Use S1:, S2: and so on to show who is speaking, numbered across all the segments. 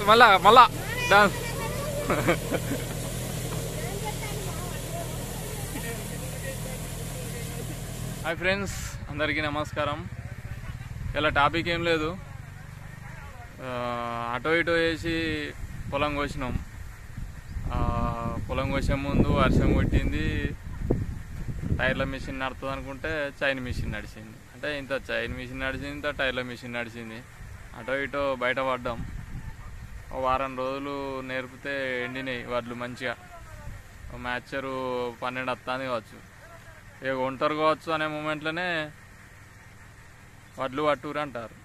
S1: మళ్ళా మళ్ళా dance hi friends అందరికీ నమస్కారం ఇలా టాపిక్ ఏం లేదు ఆ, అటో ఇటో వేసి పొలం కోసినాం ఆ, పొలం కోసే ముందు వర్షం కొట్టింది టైర్ల మిషన్ నడుతుంది అనుకుంటే చైన్ మిషన్ నడిచింది అంటే ఇంత చైన్ మిషన్ నడిచింది ఇంత టైర్ల మిషన్ నడిచింది అటో ఇటో బయట పడ్డాం ఓ వారం రోజులు నేర్పితే ఎండినాయి వడ్లు మంచిగా ఓ మ్యాచరు పన్నెండు వస్తుంది కావచ్చు ఇక ఒంటరి కావచ్చు అనే మూమెంట్లోనే వడ్లు పట్టురు అంటారు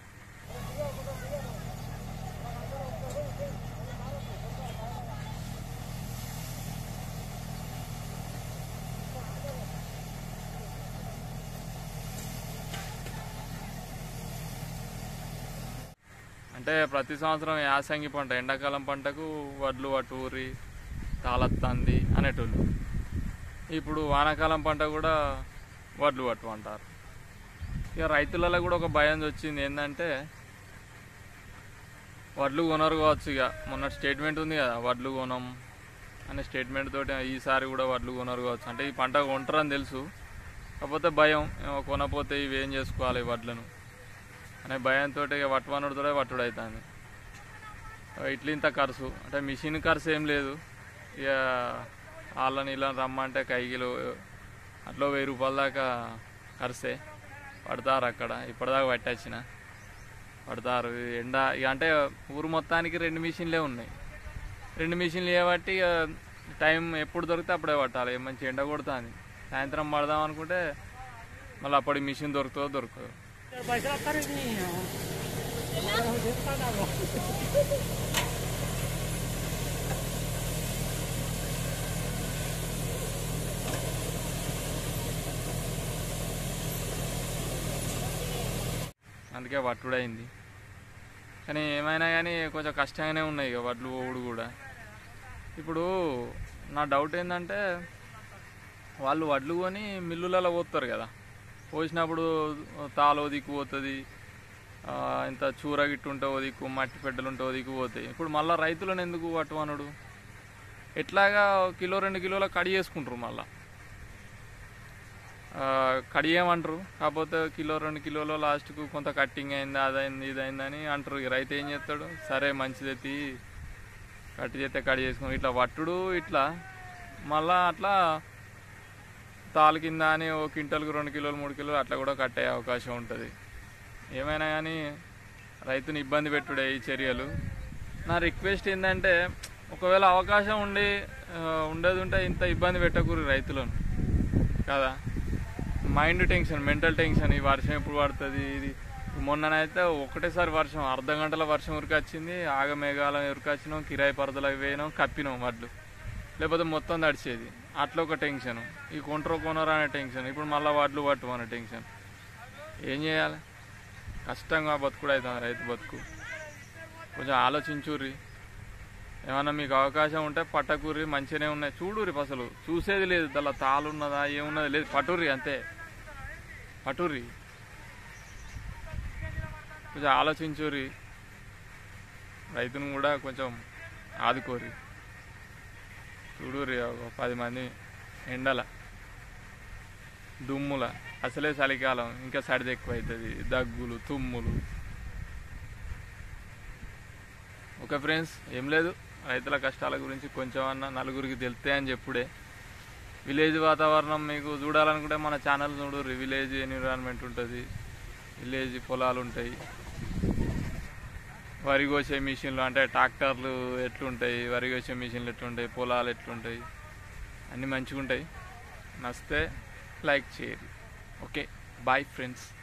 S1: అంటే ప్రతి సంవత్సరం యాసంగి పంట ఎండాకాలం పంటకు వడ్లు పట్టూరి తాళత్తంది అనేటోళ్ళు ఇప్పుడు వానాకాలం పంట కూడా వడ్లు పట్టు అంటారు ఇక రైతులలో కూడా ఒక భయం వచ్చింది ఏంటంటే వడ్లు కొనరు కావచ్చు ఇక మొన్న స్టేట్మెంట్ ఉంది కదా వడ్లు కొనం అనే స్టేట్మెంట్ తోటి ఈసారి కూడా వడ్లు కొనరు కావచ్చు అంటే ఈ పంట కొంటారని తెలుసు కాకపోతే భయం ఏమో కొనపోతే ఇవి ఏం చేసుకోవాలి ఈ వడ్లను అనే భయంతో ఇక వట్టువనుడితోనే వట్టుడు అవుతుంది ఇట్లా ఇంత ఖర్చు అంటే మిషన్ ఖర్చు ఏం లేదు ఇక వాళ్ళని ఇలా రమ్మంటే కైకిలు అట్లా వెయ్యి రూపాయల దాకా ఖర్చే పడతారు అక్కడ ఇప్పటిదాకా పట్టొచ్చిన పడతారు ఈ ఎండ ఇక అంటే ఊరు మొత్తానికి రెండు మిషన్లే ఉన్నాయి రెండు మిషన్లు చేయబట్టి ఇక టైం ఎప్పుడు దొరికితే అప్పుడే పట్టాలి మంచి ఎండ కొడుతుంది సాయంత్రం పడదాం అనుకుంటే మళ్ళీ అప్పటి మిషన్ దొరుకుతుందో దొరకదు
S2: పైసలు వస్తారు చెప్తాను
S1: అందుకే వట్టుడైంది కానీ ఏమైనా కానీ కొంచెం కష్టంగానే ఉన్నాయి ఇక వడ్లు పోవుడు కూడా ఇప్పుడు నా డౌట్ ఏంటంటే వాళ్ళు వడ్లు కొని మిల్లులలో పోస్తారు కదా పోసినప్పుడు తాలో దిక్కు పోతుంది ఆ, ఇంత చూర గిట్టు ఉంటే ఓ దిక్కు మట్టి పెట్టెలు ఉంటే ఓ దిక్కు పోతాయి ఇప్పుడు మళ్ళీ రైతులను ఎందుకు పట్టువనుడు ఎట్లాగా కిలో రెండు కిలోల కడి చేసుకుంటారు మళ్ళీ కడియమంటారు కాకపోతే కిలో రెండు కిలోలో లాస్ట్కు కొంత కట్టింగ్ అయింది అదైంది ఇదైంది అని అంటారు ఇక రైతు ఏం చేస్తాడు సరే మంచిది ఎత్తి కట్టి చేస్తే కడి చేసుకుని ఇట్లా వట్టుడు ఇట్లా మళ్ళా అట్లా తాలు కింద అని ఓ క్వింటల్కి రెండు కిలోలు మూడు కిలోలు అట్లా కూడా కట్టే అవకాశం ఉంటుంది ఏమైనా కానీ రైతుని ఇబ్బంది పెట్టుడే ఈ చర్యలు నా రిక్వెస్ట్ ఏంటంటే ఒకవేళ అవకాశం ఉండి ఆ, ఉండేది ఉంటే ఇంత ఇబ్బంది పెట్టకూరు రైతులను కదా మైండ్ టెన్షన్ మెంటల్ టెన్షన్ ఈ వర్షం ఎప్పుడు పడుతుంది ఇది మొన్ననైతే ఒకటేసారి వర్షం అర్ధ గంటల వర్షం ఉరికొచ్చింది ఆగమేఘాలం ఉరికొచ్చినాం కిరాయి పరదలకు పోయినాం కప్పినాం వడ్లు లేకపోతే మొత్తం తడిచేది అట్లా ఒక టెన్షన్ ఈ కొంట్రో కొనరా అనే టెన్షన్ ఇప్పుడు మళ్ళీ వడ్లు పట్టు అనే టెన్షన్ ఏం చేయాలి కష్టంగా బతుకుడు అవుతుంది రైతు బతుకు కొంచెం ఆలోచించుర్రి ఏమన్నా మీకు అవకాశం ఉంటే పట్టకూరి మంచిగానే ఉన్నాయి చూడుర్రి అసలు చూసేది లేదు దానిలో తాలు ఉన్నదా ఏమున్నది లేదు పట్టుర్రి అంతే పట్టుర్రి కొంచెం ఆలోచించుర్రి రైతును కూడా కొంచెం ఆదుకోరి చూడుర్రి ఒక పది మంది ఎండల దుమ్ముల అసలే చలికాలం ఇంకా సడిది ఎక్కువ అవుతుంది దగ్గులు తుమ్ములు ఓకే ఫ్రెండ్స్ ఏం లేదు రైతుల కష్టాల గురించి కొంచెం అన్న నలుగురికి తెలితే అని చెప్పుడే విలేజ్ వాతావరణం మీకు చూడాలనుకుంటే మన ఛానల్ చూడు విలేజ్ ఎన్విరాన్మెంట్ ఉంటుంది విలేజ్ పొలాలు ఉంటాయి వరి కోసే మిషన్లు అంటే ట్రాక్టర్లు ఎట్లుంటాయి వరి కోసే మిషన్లు ఎట్లుంటాయి పొలాలు ఎట్లుంటాయి అన్నీ మంచిగా ఉంటాయి నచ్చితే లైక్ చేయండి ఓకే బాయ్ ఫ్రెండ్స్